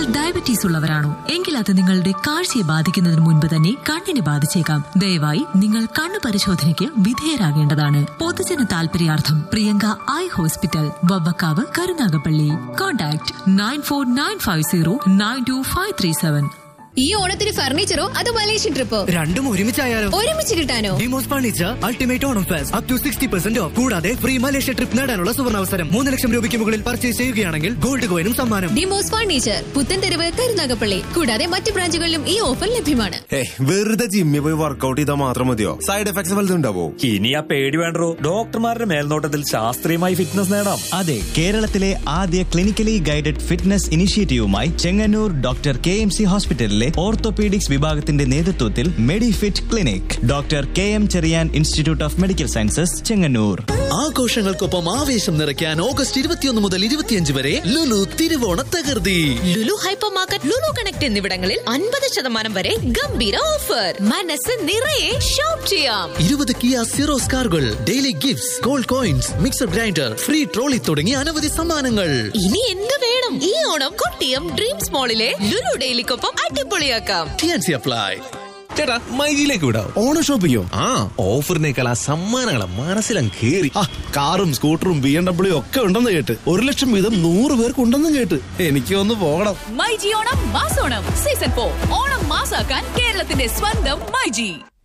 diabetes ഉള്ളവരാണോ എങ്കിൽ അത് നിങ്ങളുടെ കാഴ്ചയെ ബാധിക്കുന്നതിന് മുൻപ് തന്നെ കണ്ണിനെ ബാധിച്ചേക്കാം ദയവായി നിങ്ങൾ കണ്ണു പരിശോധനയ്ക്ക് വിധേയരാകേണ്ടതാണ് പൊതുജന താൽപര്യാർത്ഥം Priyanka eye hospital Vavvakkavu Karunagappally contact nine four nine five zero nine two five three seven ഈ ഓണത്തിന് ഫർണിച്ചറോ അതോ മലേഷ്യൻ ട്രിപ്പോ രണ്ടും ഒരുമിച്ചായാലോ ഒരുമിച്ച് കിട്ടാനോ Demos furniture ultimate Onam fest up to sixty percent off കൂടാതെ ഫ്രീ മലേഷ്യ ട്രിപ്പ് നേടാനുള്ള സുവർണാവസരം മൂന്ന് ലക്ഷം രൂപയ്ക്ക് മുകളിൽ പർച്ചേസ് ചെയ്യുകയാണെങ്കിൽ ഗോൾഡ് കോയിനും സമ്മാനം ഡിമോസ് ഫർണിച്ചർ പുത്തൻതെരുവ് കരുനാഗപ്പള്ളി കൂടാതെ മറ്റു ബ്രാഞ്ചുകളിലും ഈ ഓഫർ ലഭ്യമാണ് ഏയ് വെറുതെ ജിമ്മിൽ പോയി വർക്കൗട്ട് ചെയ്താൽ മാത്രം മതിയോ സൈഡ് എഫക്ട്സ് വല്ലതും ഉണ്ടാവോ ഇനി ആ പേടി വേണ്ടോ ഡോക്ടർമാരുടെ മേൽനോട്ടത്തിൽ ശാസ്ത്രീയമായി ഫിറ്റ്നസ് നേടാം അതെ കേരളത്തിലെ ആദ്യ ക്ലിനിക്കലി ഗൈഡഡ് ഫിറ്റ്നസ് ഇനിഷ്യേറ്റീവുമായി Chengannur doctor K M C ഹോസ്പിറ്റലിലെ ഓർത്തോപീഡിക്സ് വിഭാഗത്തിന്റെ നേതൃത്വത്തിൽ medifit clinic doctor K M Cherian institute of medical sciences Chengannur ആഘോഷങ്ങൾക്കൊപ്പം ആവേശം നിറയ്ക്കാൻ ഓഗസ്റ്റ് ഇരുപത്തിയൊന്ന് മുതൽ ഇരുപത്തിയഞ്ച് വരെ ലുലു തിരുവോണ തകർത്തി Lulu hypermarket Lulu connect എന്നിവിടങ്ങളിൽ അൻപത് ശതമാനം വരെ ഗംഭീര ഓഫർ മനസ്സ് നിറയെ ഷോപ്പ് ചെയ്യാം ഇരുപത് കിയ സീറോസ് കാറുകൾ daily gifts gold coins mixer grinder free trolley തുടങ്ങി അനവധി സമ്മാനങ്ങൾ ഇനി എന്ത് വേണം ഈ ഓണം കൊട്ടിയം ഡ്രീംസ് മോളിലെ ലുലു ഡെയിലിക്കൊപ്പം അടിപൊളിയാക്കാം ടിയാൻസി അപ്ലൈ ചേട്ടാ മൈജിയിലേക്ക് വിടാം ഓണം ഷോപ്പിങ്ങോ ആ ഓഫറിനേക്കാൾ ആ സമ്മാനങ്ങളെ മനസ്സിലങ്ങ് കേറി ആ കാറും സ്കൂട്ടറും ബി എം ഡബ്ല്യു ഒക്കെ ഉണ്ടെന്ന് കേട്ട് ഒരു ലക്ഷം വീതം നൂറ് പേർക്ക് ഉണ്ടെന്നും കേട്ട് എനിക്ക് ഒന്ന് പോകണം മൈജി ഓണം മാസോണം സീസൺ ഫോർ ഓണം മാസാക്കാൻ കേരളത്തിന്റെ സ്വന്തം മൈജി